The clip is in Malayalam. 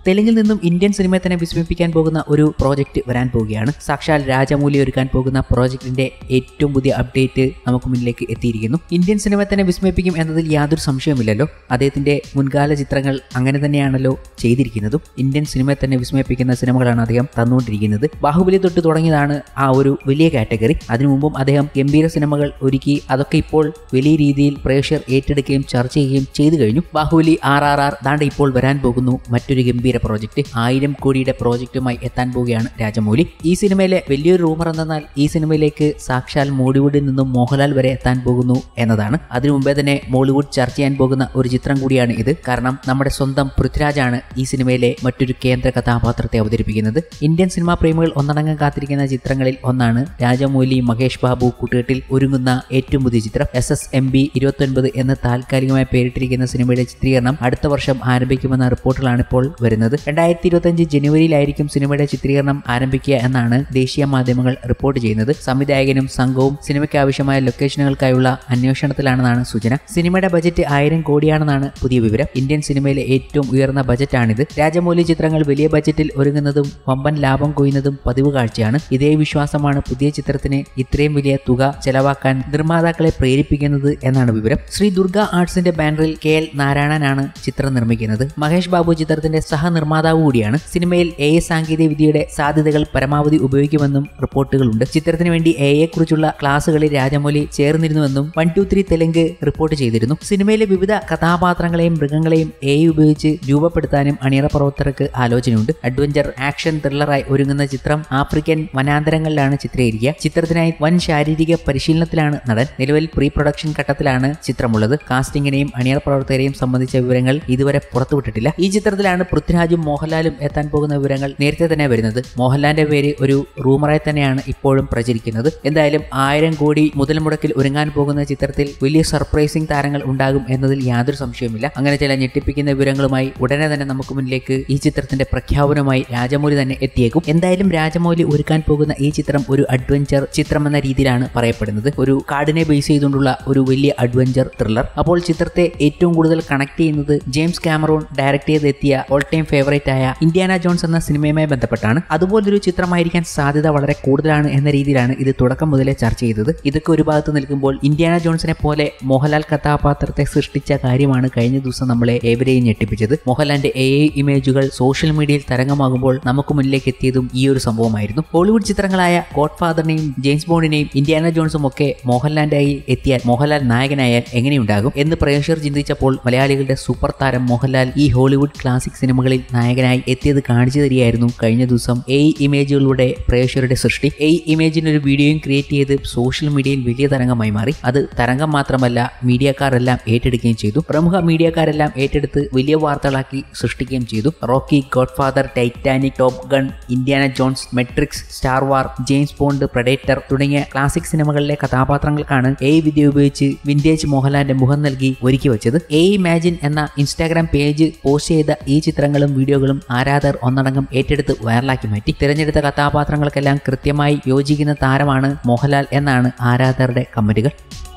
തെലുങ്കിൽ നിന്നും ഇന്ത്യൻ സിനിമയെ തന്നെ വിസ്മയിപ്പിക്കാൻ പോകുന്ന ഒരു പ്രോജക്റ്റ് വരാൻ പോവുകയാണ് സാക്ഷാൽ രാജമൗലി ഒരുക്കാൻ പോകുന്ന പ്രോജക്റ്റിന്റെ ഏറ്റവും പുതിയ അപ്ഡേറ്റ് നമുക്ക് മുന്നിലേക്ക് എത്തിയിരിക്കുന്നു ഇന്ത്യൻ സിനിമയെ തന്നെ വിസ്മയിപ്പിക്കും എന്നതിൽ യാതൊരു സംശയവുമില്ലല്ലോ അദ്ദേഹത്തിന്റെ മുൻകാല ചിത്രങ്ങൾ അങ്ങനെ തന്നെയാണല്ലോ ചെയ്തിരിക്കുന്നതും ഇന്ത്യൻ സിനിമയെ തന്നെ വിസ്മയിപ്പിക്കുന്ന സിനിമകളാണ് അദ്ദേഹം തന്നുകൊണ്ടിരിക്കുന്നത് ബാഹുബലി തൊട്ട് തുടങ്ങിയതാണ് ആ ഒരു വലിയ കാറ്റഗറി അതിനു മുമ്പും അദ്ദേഹം ഗംഭീര സിനിമകൾ ഒരുക്കി അതൊക്കെ ഇപ്പോൾ വലിയ രീതിയിൽ പ്രേക്ഷകർ ഏറ്റെടുക്കുകയും ചർച്ച ചെയ്യുകയും ചെയ്തു കഴിഞ്ഞു ബാഹുബലി ആർ ആർ ആർ ദാണ്ട് ഇപ്പോൾ വരാൻ പോകുന്നു മറ്റൊരു ഗംഭീര പ്രോജക്റ്റ് ആയിരം കോടിയുടെ പ്രോജക്റ്റുമായി എത്താൻ പോവുകയാണ് രാജമൗലി ഈ സിനിമയിലെ വലിയൊരു റൂമർ എന്തെന്നാൽ ഈ സിനിമയിലേക്ക് സാക്ഷാൽ മോളിവുഡിൽ നിന്നും മോഹൻലാൽ വരെ എത്താൻ പോകുന്നു എന്നതാണ് അതിനു മുമ്പേ തന്നെ മോളിവുഡ് ചർച്ച ചെയ്യാൻ പോകുന്ന ഒരു ചിത്രം കൂടിയാണ് ഇത് കാരണം നമ്മുടെ സ്വന്തം പൃഥ്വിരാജാണ് ഈ സിനിമയിലെ മറ്റൊരു കേന്ദ്ര കഥാപാത്രത്തെ അവതരിപ്പിക്കുന്നത് ഇന്ത്യൻ സിനിമാ പ്രേമികൾ ഒന്നടങ്കം കാത്തിരിക്കുന്ന ചിത്രങ്ങളിൽ ഒന്നാണ് രാജമൗലി മഹേഷ് ബാബു കൂട്ടുകെട്ടിൽ ഒരുങ്ങുന്ന ഏറ്റവും പുതിയ ചിത്രം എസ് എസ് എം ബി ഇരുപത്തൊൻപത് എന്ന് താൽക്കാലികമായി പേരിട്ടിരിക്കുന്ന സിനിമയുടെ ചിത്രീകരണം അടുത്ത വർഷം ആരംഭിക്കുമെന്ന റിപ്പോർട്ടുകളാണ് ഇപ്പോൾ വരുന്നത് രണ്ടായിരത്തി ഇരുപത്തഞ്ച് ജനുവരിയിലായിരിക്കും സിനിമയുടെ ചിത്രീകരണം ആരംഭിക്കുക എന്നാണ് ദേശീയ മാധ്യമങ്ങൾ റിപ്പോർട്ട് ചെയ്യുന്നത് സംവിധായകനും സംഘവും സിനിമയ്ക്ക് ആവശ്യമായ ലൊക്കേഷനുകൾക്കായുള്ള അന്വേഷണത്തിലാണെന്നാണ് സൂചന സിനിമയുടെ ബജറ്റ് ആയിരം കോടിയാണെന്നാണ് പുതിയ വിവരം ഇന്ത്യൻ സിനിമയിലെ ഏറ്റവും ഉയർന്ന ബജറ്റാണിത് രാജമൗലി ചിത്രങ്ങൾ വലിയ ബജറ്റിൽ ഒരുങ്ങുന്നതും വമ്പൻ ലാഭം കൊയ്യുന്നതും പതിവ് കാഴ്ചയാണ് ഇതേ വിശ്വാസമാണ് പുതിയ ചിത്രത്തിന് ഇത്രയും വലിയ തുക ചെലവാക്കാൻ നിർമ്മാതാക്കളെ പ്രേരിപ്പിക്കുന്നത് എന്നാണ് വിവരം ശ്രീ ദുർഗ ആർട്സിന്റെ ബാനറിൽ കെ എൽ നാരായണനാണ് ചിത്രം നിർമ്മിക്കുന്നത് മഹേഷ് ബാബു ചിത്രത്തിന്റെ സഹനിർമ്മാതാവ് കൂടിയാണ് സിനിമയിൽ എ എ സാങ്കേതിക വിദ്യയുടെ സാധ്യതകൾ പരമാവധി ഉപയോഗിക്കുമെന്നും റിപ്പോർട്ടുകളുണ്ട് ചിത്രത്തിന് വേണ്ടി എ എ കുറിച്ചുള്ള ക്ലാസുകളിൽ രാജമൗലി ചേർന്നിരുന്നുവെന്നും one two three Telugu report ചെയ്തിരുന്നു സിനിമയിലെ വിവിധ കഥാപാത്രങ്ങളെയും മൃഗങ്ങളെയും എ ഉപയോഗിച്ച് രൂപപ്പെടുത്താനും അണിയറ പ്രവർത്തകർക്ക് ആലോചനയുണ്ട് അഡ്വഞ്ചർ ആക്ഷൻ ത്രില്ലറായി ഒരുങ്ങുന്ന ചിത്രം ആഫ്രിക്കൻ വനാന്തരങ്ങളിലാണ് ചിത്രീകരിക്കുക ചിത്രത്തിനായി വൻ ശാരീരിക പരിശീലനത്തിലാണ് നടൻ നിലവിൽ പ്രീ പ്രൊഡക്ഷൻ ഘട്ടത്തിലാണ് ചിത്രമുള്ളത് കാസ്റ്റിംഗിനെയും അണിയറ പ്രവർത്തകരെയും സംബന്ധിച്ച വിവരങ്ങൾ ഇതുവരെ പുറത്തുവിട്ടിട്ടില്ല ഈ ചിത്രത്തിലാണ് പൃഥ്വിരാജും മോഹൻലാലും എത്താൻ പോകുന്ന വിവരങ്ങൾ നേരത്തെ തന്നെ വരുന്നത് മോഹൻലാലിന്റെ പേര് ഒരു റൂമറായി തന്നെയാണ് ഇപ്പോഴും പ്രചരിക്കുന്നത് എന്തായാലും ആയിരം കോടി മുതൽ മുടക്കിൽ ഒരുങ്ങാൻ പോകുന്ന ചിത്രത്തിൽ വലിയ സർപ്രൈസിംഗ് താരങ്ങൾ ഉണ്ടാകും എന്നതിൽ യാതൊരു സംശയവുമില്ല അങ്ങനെ ചില ഞെട്ടിപ്പിക്കുന്ന വിവരങ്ങളുമായി ഉടനെ തന്നെ നമുക്ക് മുന്നിലേക്ക് ഈ ചിത്രത്തിന്റെ പ്രഖ്യാപനവുമായി രാജമൗലി തന്നെ എത്തിയേക്കും എന്തായാലും രാജമൗലി ഒരുക്കാൻ പോകുന്ന ഈ ചിത്രം ഒരു അഡ്വഞ്ചർ ചിത്രം എന്ന രീതിയിലാണ് പറയപ്പെടുന്നത് ഒരു കാടിനെ ബേസ് ചെയ്തുകൊണ്ടുള്ള ഒരു വലിയ അഡ്വഞ്ചർ ത്രില്ലർ അപ്പോൾ ചിത്രത്തെ ഏറ്റവും കൂടുതൽ കണക്ട് ചെയ്യുന്നത് ജെയിംസ് കാമറൂൺ ഡയറക്ട് ചെയ്തെത്തിയ ഓൾ ടൈം ഫേവറേറ്റ് ആയ ഇന്ത്യാന ജോൺസ് എന്ന സിനിമയുമായി ബന്ധപ്പെട്ടാണ് അതുപോലൊരു ചിത്രമായിരിക്കാൻ സാധ്യത വളരെ കൂടുതലാണ് എന്ന രീതിയിലാണ് ഇത് തുടക്കം മുതലേ ചർച്ച ചെയ്തത് ഇതൊക്കെ ഒരു ഭാഗത്ത് നിൽക്കുമ്പോൾ ഇന്ത്യാന ജോൺസിനെ പോലെ മോഹൻലാൽ കഥാപാത്രത്തെ സൃഷ്ടിച്ച കാര്യമാണ് കഴിഞ്ഞ ദിവസം നമ്മളെ ഏവരെയും ഞെട്ടിപ്പിച്ചത് മോഹൻലാലിന്റെ എ ഐ ഇമേജുകൾ സോഷ്യൽ മീഡിയയിൽ തരംഗമാകുമ്പോൾ നമുക്ക് മുന്നിലേക്ക് എത്തിയതും ഈ ഒരു സംഭവമായിരുന്നു ബോളിവുഡ് ചിത്രങ്ങളായ ഗോഡ് ഫാദറിനെയും ജെയിംസ് ബോണ്ടിനെയും ഇന്ത്യാന ജോൺസും ഒക്കെ മോഹൻലാലിന്റെ കയ്യിൽ എത്തിയാൽ മോഹൻലാൽ നായകനായാൽ എങ്ങനെയുണ്ടാകും എന്ന് പ്രേക്ഷകർ ചിന്തിച്ചപ്പോൾ മലയാളികളുടെ സൂപ്പർ താരം മോഹൻലാൽ ഈ ഹോളിവുഡ് ക്ലാസിക് സിനിമകളിൽ നായകനായി എത്തിയത് കാണിച്ചു തരികയായിരുന്നു കഴിഞ്ഞ ദിവസം എ ഇമേജുകളുടെ പ്രേക്ഷകരുടെ സൃഷ്ടി എ ഇമേജിന് ഒരു വീഡിയോയും ക്രിയേറ്റ് ചെയ്ത് സോഷ്യൽ മീഡിയയിൽ വലിയ തരംഗമായി മാറി അത് തരംഗം മാത്രമല്ല മീഡിയക്കാരെല്ലാം ഏറ്റെടുക്കുകയും ചെയ്തു പ്രമുഖ മീഡിയക്കാരെല്ലാം ഏറ്റെടുത്ത് വലിയ വാർത്തകളാക്കി സൃഷ്ടിക്കുകയും ചെയ്തു Rocky Godfather Titanic Top Gun Indiana Jones Matrix Star War James Bond Predator തുടങ്ങിയ ക്ലാസിക് സിനിമകളിലെ കഥാപാത്രങ്ങൾക്കാണ് എ വിദ്യ ഉപയോഗിച്ച് വിന്റേജ് മോഹൻലാലിന്റെ മുഖം നൽകി ഒരുക്കി വെച്ചത് എ ഇമാജിൻ എന്ന ഇൻസ്റ്റാഗ്രാം പേജ് പോസ്റ്റ് ചെയ്ത ഈ ചിത്രങ്ങളും വീഡിയോകളും ആരാധകർ ഒന്നടങ്കം ഏറ്റെടുത്ത് വൈറലാക്കി മാറ്റി തിരഞ്ഞെടുത്ത കഥാപാത്രങ്ങൾക്കെല്ലാം കൃത്യമായി യോജിക്കുന്ന താരമാണ് മോഹൻലാൽ എന്നാണ് ആരാധകരുടെ കമന്റുകൾ